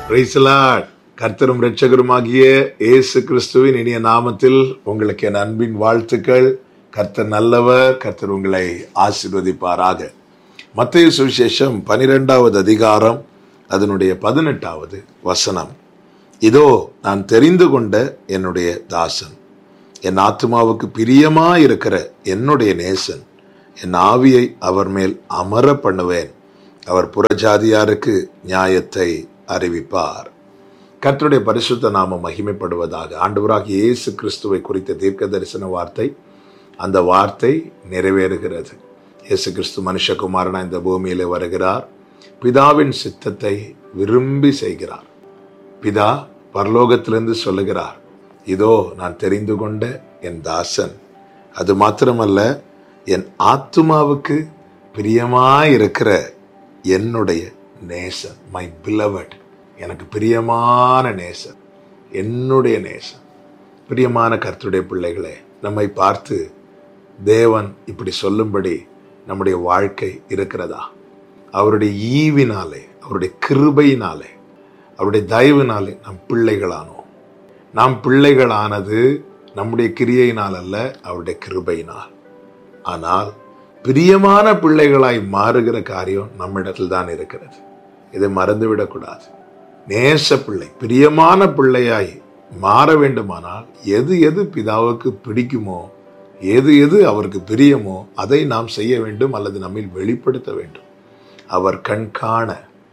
Praise the Lord. கர்த்தரும் இரட்சகருமாகிய இயேசு கிறிஸ்துவின் இனிய நாமத்தில் உங்களுக்கு என் அன்பின் வாழ்த்துக்கள் கர்த்தர் நல்லவர் கர்த்தர் உங்களை ஆசீர்வதிப்பாராக மத்திய சுவிசேஷம் பனிரெண்டாவது அதிகாரம் அதனுடைய பதினெட்டாவது வசனம் இதோ நான் தெரிந்து கொண்ட என்னுடைய தாசன் என் ஆத்மாவுக்கு பிரியமாயிருக்கிற என்னுடைய நேசன் என் ஆவியை அவர் மேல் அமர பண்ணுவேன் அவர் புறஜாதியாருக்கு நியாயத்தை அறிவிப்பார் கர்த்தருடைய பரிசுத்த நாமம் மகிமைப்படுவதாக ஆண்டவராக இயேசு கிறிஸ்துவை குறித்த தீர்க்க தரிசன வார்த்தை அந்த வார்த்தை நிறைவேறுகிறது இயேசு கிறிஸ்து மனுஷகுமாரனா இந்த பூமியிலே வருகிறார் பிதாவின் சித்தத்தை விரும்பி செய்கிறார் பிதா பரலோகத்திலிருந்து சொல்லுகிறார் இதோ நான் தெரிந்து கொண்ட என் தாசன் அது மாத்திரமல்ல என் ஆத்துமாவுக்கு பிரியமாயிருக்கிற என்னுடைய நேசன் மை பிலவட் எனக்கு பிரியமான நேசன் என்னுடைய நேசன் பிரியமான கர்த்தருடைய பிள்ளைகளே நம்மை பார்த்து தேவன் இப்படி சொல்லும்படி நம்முடைய வாழ்க்கை இருக்கிறதா அவருடைய ஈவினாலே அவருடைய கிருபையினாலே அவருடைய தயவினாலே நம் பிள்ளைகளானோம் நாம் பிள்ளைகளானது நம்முடைய கிரியையினால் அல்ல அவருடைய கிருபையினால் ஆனால் பிரியமான பிள்ளைகளாய் மாறுகிற காரியம் நம்மிடத்தில் தான் இருக்கிறது இதை மறந்துவிடக்கூடாது நேச பிள்ளை பிரியமான பிள்ளையாய் மாற வேண்டுமானால் எது எது பிதாவுக்கு பிடிக்குமோ எது எது அவருக்கு பிரியமோ அதை நாம் செய்ய வேண்டும் அல்லது நம்மில் வெளிப்படுத்த வேண்டும் அவர் கண் காண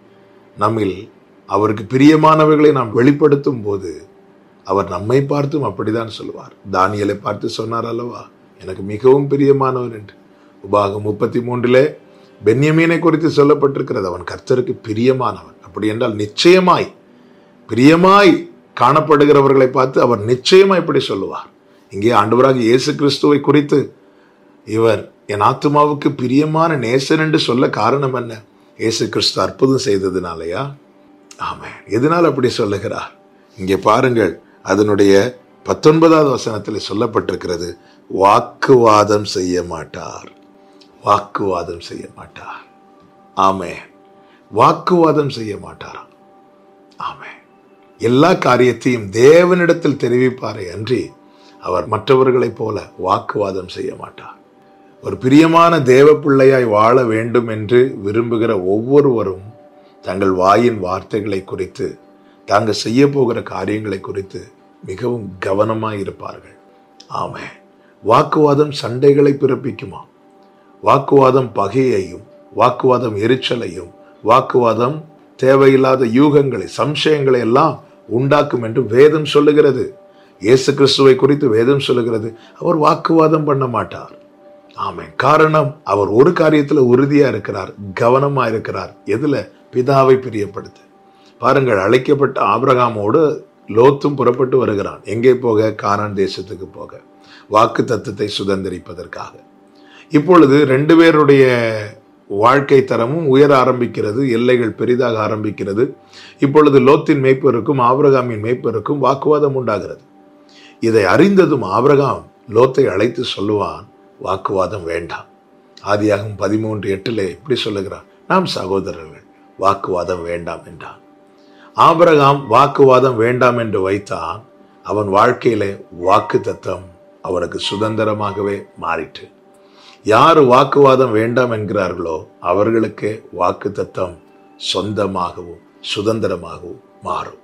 நம்மில் அவருக்கு பிரியமானவைகளை நாம் வெளிப்படுத்தும் போது அவர் நம்மை பார்த்தும் அப்படிதான் சொல்லுவார் தானியலை பார்த்து சொன்னார் அல்லவா எனக்கு மிகவும் பிரியமானவர் என்று உபாகம் முப்பத்தி மூன்றிலே பென்யமீனை குறித்து சொல்லப்பட்டிருக்கிறது அவன் கர்த்தருக்கு பிரியமானவன் அப்படி என்றால் நிச்சயமாய் பிரியமாய் காணப்படுகிறவர்களை பார்த்து அவர் நிச்சயமாய் இப்படி சொல்லுவார் இங்கே ஆண்டவராக இயேசு கிறிஸ்துவை குறித்து இவர் என் ஆத்மாவுக்கு பிரியமான நேசன் என்று சொல்ல காரணம் என்ன இயேசு கிறிஸ்து அற்புதம் செய்ததுனாலயா ஆமே எதனால் அப்படி சொல்லுகிறார் இங்கே பாருங்கள் அதனுடைய பத்தொன்பதாவது வசனத்தில் சொல்லப்பட்டிருக்கிறது வாக்குவாதம் செய்ய மாட்டார் வாக்குவாதம் செய்ய மாட்டார் ஆமே வாக்குவாதம் செய்ய மாட்டாராம் ஆமே எல்லா காரியத்தையும் தேவனிடத்தில் தெரிவிப்பாரே அன்றி அவர் மற்றவர்களைப் போல வாக்குவாதம் செய்ய மாட்டார் ஒரு பிரியமான தேவ பிள்ளையாய் வாழ வேண்டும் என்று விரும்புகிற ஒவ்வொருவரும் தங்கள் வாயின் வார்த்தைகளை குறித்து தாங்கள் செய்ய போகிற காரியங்களை குறித்து மிகவும் கவனமாய் இருப்பார்கள் ஆமே வாக்குவாதம் சண்டைகளை பிறப்பிக்குமா வாக்குவாதம் பகையையும் வாக்குவாதம் எரிச்சலையும் வாக்குவாதம் தேவையில்லாத யூகங்களை சம்சயங்களை எல்லாம் உண்டாக்கும் என்று வேதம் சொல்லுகிறது இயேசு கிறிஸ்துவை குறித்து வேதம் சொல்லுகிறது அவர் வாக்குவாதம் பண்ண மாட்டார் ஆமே காரணம் அவர் ஒரு காரியத்துல உறுதியா இருக்கிறார் கவனமா இருக்கிறார் எதுல பிதாவை பிரியப்படுத்த பாருங்கள் அழைக்கப்பட்ட ஆபிரகாமோடு லோத்தும் புறப்பட்டு வருகிறான் எங்கே போக கானான் தேசத்துக்கு போக வாக்கு தத்துவத்தை சுதந்திரிப்பதற்காக இப்பொழுது ரெண்டு பேருடைய வாழ்க்கை தரமும் உயர ஆரம்பிக்கிறது எல்லைகள் பெரிதாக ஆரம்பிக்கிறது இப்பொழுது லோத்தின் மேய்ப்பருக்கும் ஆபிரகாமின் மேய்ப்பருக்கும் வாக்குவாதம் உண்டாகிறது இதை அறிந்ததும் ஆபிரகாம் லோத்தை அழைத்து சொல்லுவான் வாக்குவாதம் வேண்டாம் ஆதியாகும் பதிமூன்று எட்டில் இப்படி சொல்லுகிறான் நாம் சகோதரர்கள் வாக்குவாதம் வேண்டாம் என்றான் ஆபிரகாம் வாக்குவாதம் வேண்டாம் என்று வைத்தான் அவன் வாழ்க்கையிலே வாக்கு தத்தம் அவனுக்கு சுதந்திரமாகவே மாறிற்று யார் வாக்குவாதம் வேண்டாம் என்கிறார்களோ அவர்களுக்கு வாக்கு தத்தம் சொந்தமாகவும் சுதந்திரமாகவும் மாறும்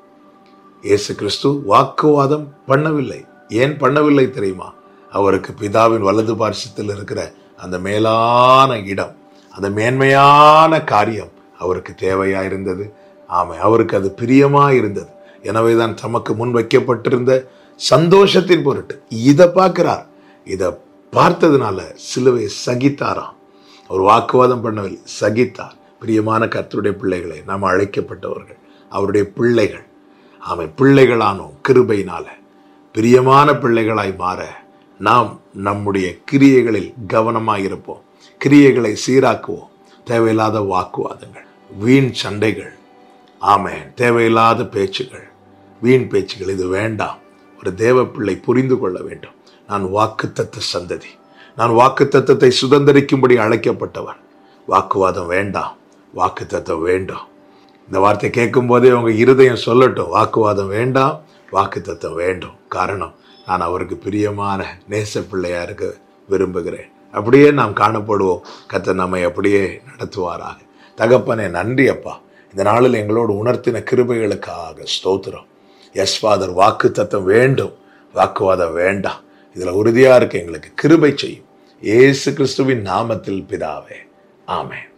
இயேசு கிறிஸ்து வாக்குவாதம் பண்ணவில்லை ஏன் பண்ணவில்லை தெரியுமா அவருக்கு பிதாவின் வலது பார்சத்தில் இருக்கிற அந்த மேலான இடம் அந்த மேன்மையான காரியம் அவருக்கு தேவையா இருந்தது ஆமை அவருக்கு அது பிரியமா இருந்தது எனவேதான் தமக்கு முன் வைக்கப்பட்டிருந்த சந்தோஷத்தின் பொருட்டு இதை பார்க்கிறார் இதை பார்த்ததுனால சிலுவை சகித்தாராம் அவர் வாக்குவாதம் பண்ணவில்லை சகித்தார் பிரியமான கர்த்தருடைய பிள்ளைகளை நாம் அழைக்கப்பட்டவர்கள் அவருடைய பிள்ளைகள் ஆமை பிள்ளைகளானோம் கிருபையினால பிரியமான பிள்ளைகளாய் மாற நாம் நம்முடைய கிரியைகளில் கவனமாக இருப்போம் கிரியைகளை சீராக்குவோம் தேவையில்லாத வாக்குவாதங்கள் வீண் சண்டைகள் ஆமே தேவையில்லாத பேச்சுகள் வீண் பேச்சுகள் இது வேண்டாம் ஒரு தேவ பிள்ளை புரிந்து கொள்ள வேண்டும் நான் வாக்குத்தத்த சந்ததி நான் வாக்குத்தத்தத்தை சுதந்திரிக்கும்படி அழைக்கப்பட்டவன் வாக்குவாதம் வேண்டாம் வாக்குத்தத்தம் வேண்டும் இந்த வார்த்தை கேட்கும் போதே உங்க இருதயம் சொல்லட்டும் வாக்குவாதம் வேண்டாம் வாக்கு தத்தம் வேண்டும் காரணம் நான் அவருக்கு பிரியமான நேச பிள்ளையா இருக்க விரும்புகிறேன் அப்படியே நாம் காணப்படுவோம் கத்த நம்மை அப்படியே நடத்துவாராக தகப்பனே நன்றி அப்பா இந்த நாளில் எங்களோடு உணர்த்தின கிருபைகளுக்காக ஸ்தோத்திரம் எஸ் ஃபாதர் வாக்கு தத்தம் வேண்டும் வாக்குவாதம் வேண்டாம் இதுல உறுதியா இருக்க எங்களுக்கு கிருபை செய்யும் இயேசு கிறிஸ்துவின் நாமத்தில் பிதாவே ஆமென்